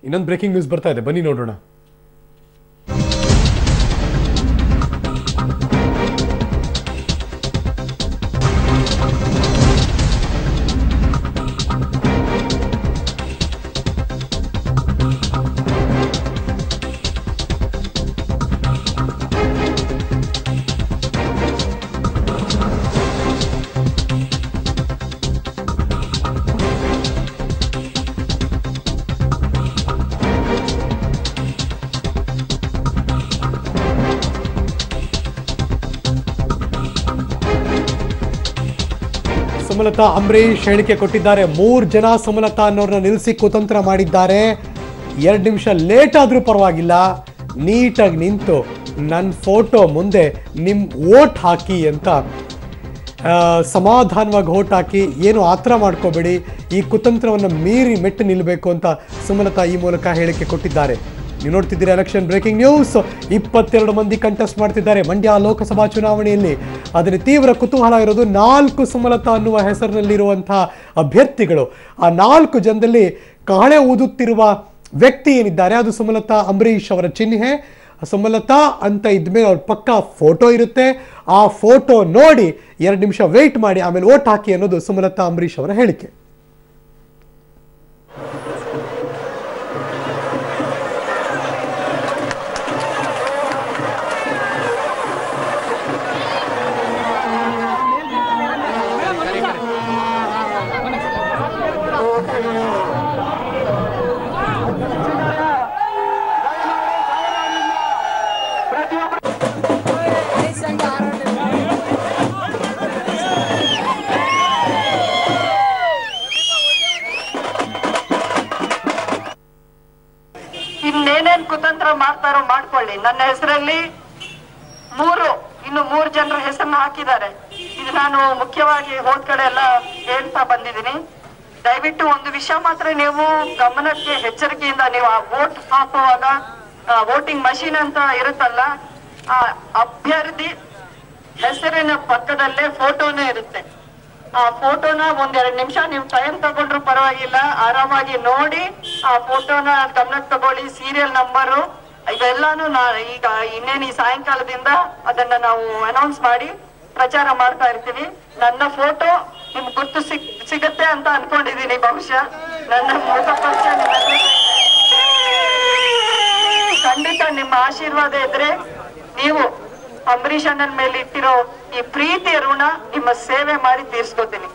ಇನ್ನೊಂದು breaking news ಬರ್ತಾ ಇದೆ ಬನ್ನಿ ನೋಡೋಣ ಸುಮಲತಾ ಅಂಬರೀಶ್ ಹೇಳಿಕೆ ಕೊಟ್ಟಿದ್ದಾರೆ ಮೂರು ಜನ ಸುಮಲತಾ ಅನ್ನೋರನ್ನ ನಿಲ್ಲಿಸಿ ಕುತಂತ್ರ ಮಾಡಿದ್ದಾರೆ ಎರಡು ನಿಮಿಷ ಲೇಟ್ ಆದರೂ ಪರವಾಗಿಲ್ಲ ನೀಟಾಗಿ ನಿಂತು ನನ್ನ ಫೋಟೋ ಮುಂದೆ ನಿಮ್ಮ ಓಟ್ ಹಾಕಿ ಅಂತ ಆ, ಸಮಾಧಾನವಾಗಿ ಓಟ್ ಹಾಕಿ ಏನು ಆತರ ಮಾಡ್ಕೋಬೇಡಿ ಈ ಕುತಂತ್ರವನ್ನು ಮೀರಿ ಮೆಟ್ಟು ನಿಲ್ಲಬೇಕು ಅಂತ ಸುಮಲತಾ ಈ ಮೂಲಕ ಹೇಳಿಕೆ ಕೊಟ್ಟಿದ್ದಾರೆ ನೀವು ನೋಡ್ತಿದ್ದೀರಿ ಎಲೆಕ್ಷನ್ ಬ್ರೇಕಿಂಗ್ ನ್ಯೂಸ್ ಇಪ್ಪತ್ತೆರಡು ಮಂದಿ ಕಂಟೆಸ್ಟ್ ಮಾಡ್ತಿದ್ದಾರೆ ಮಂಡ್ಯ ಲೋಕಸಭಾ ಚುನಾವಣೆಯಲ್ಲಿ ಅದರಲ್ಲಿ ತೀವ್ರ ಕುತೂಹಲ ಇರೋದು ನಾಲ್ಕು ಸುಮಲತಾ ಅನ್ನುವ ಹೆಸರಿನಲ್ಲಿರುವಂತಹ ಅಭ್ಯರ್ಥಿಗಳು ಆ ನಾಲ್ಕು ಜನದಲ್ಲಿ ಕಹಳೆ ಊದುತ್ತಿರುವ ವ್ಯಕ್ತಿ ಏನಿದ್ದಾರೆ ಅದು ಸುಮಲತಾ ಅಂಬರೀಶ್ ಅವರ ಚಿಹ್ನೆ ಸುಮಲತಾ ಅಂತ ಇದ್ಮೇಲೆ ಅವ್ರ ಪಕ್ಕ ಫೋಟೋ ಇರುತ್ತೆ ಆ ಫೋಟೋ ನೋಡಿ ಎರಡು ನಿಮಿಷ ವೆಯ್ಟ್ ಮಾಡಿ ಆಮೇಲೆ ಓಟ್ ಹಾಕಿ ಅನ್ನೋದು ಸುಮಲತಾ ಅಂಬರೀಶ್ ಅವರ ಹೇಳಿಕೆ ಇನ್ನೇನೇನ್ ಕುತಂತ್ರ ಮಾಡ್ತಾರೋ ಮಾಡ್ಕೊಳ್ಳಿ ನನ್ನ ಹೆಸರಲ್ಲಿ ಮೂರು ಇನ್ನು ಮೂರು ಜನರ ಹೆಸರನ್ನ ಹಾಕಿದ್ದಾರೆ ಇದು ನಾನು ಮುಖ್ಯವಾಗಿ ಹೋದ್ ಕಡೆ ಎಲ್ಲ ಹೇಳ್ತಾ ಬಂದಿದ್ದೀನಿ ದಯವಿಟ್ಟು ಒಂದು ವಿಷಯ ಮಾತ್ರ ನೀವು ಗಮನಕ್ಕೆ ಎಚ್ಚರಿಕೆಯಿಂದ ನೀವು ಆ ವೋಟ್ ಹಾಕುವಾಗ ವೋಟಿಂಗ್ ಮಷೀನ್ ಅಂತ ಇರುತ್ತಲ್ಲ ಆ ಅಭ್ಯರ್ಥಿ ಹೆಸರಿನ ಪಕ್ಕದಲ್ಲೇ ಫೋಟೋನೇ ಇರುತ್ತೆ ಆ ಫೋಟೋನ ಒಂದೆರಡು ನಿಮಿಷ ನೀವು ಟೈಮ್ ತಗೊಂಡ್ರು ಪರವಾಗಿಲ್ಲ ಆರಾಮಾಗಿ ನೋಡಿ ಆ ಫೋಟೋನ ಗಮನಕ್ಕೆ ತಗೊಳ್ಳಿ ಸೀರಿಯಲ್ ನಂಬರು ಇವೆಲ್ಲಾನು ನಾ ಈಗ ಇನ್ನೇನು ಈ ಸಾಯಂಕಾಲದಿಂದ ಅದನ್ನ ನಾವು ಅನೌನ್ಸ್ ಮಾಡಿ ಪ್ರಚಾರ ಮಾಡ್ತಾ ಇರ್ತೀವಿ ನನ್ನ ಫೋಟೋ ನಿಮ್ಗೆ ಗುರ್ತು ಸಿಗ್ ಸಿಗತ್ತೆ ಅಂತ ಅನ್ಕೊಂಡಿದೀನಿ ಬಹುಶಃ ನನ್ನ ಮುಖ ಪರಿಚಯ ನಿಮ್ಮೆಲ್ಲರಿಗೂ ಇದೆ. ಖಂಡಿತ ನಿಮ್ಮ ಆಶೀರ್ವಾದ ಇದ್ರೆ ನೀವು ಅಂಬರೀಷ್ ಅಣ್ಣನ ಮೇಲೆ ಇಟ್ಟಿರೋ ಈ ಪ್ರೀತಿಯ ಋಣ ನಿಮ್ಮ ಸೇವೆ ಮಾಡಿ ತೀರ್ಸ್ಕೊತೀನಿ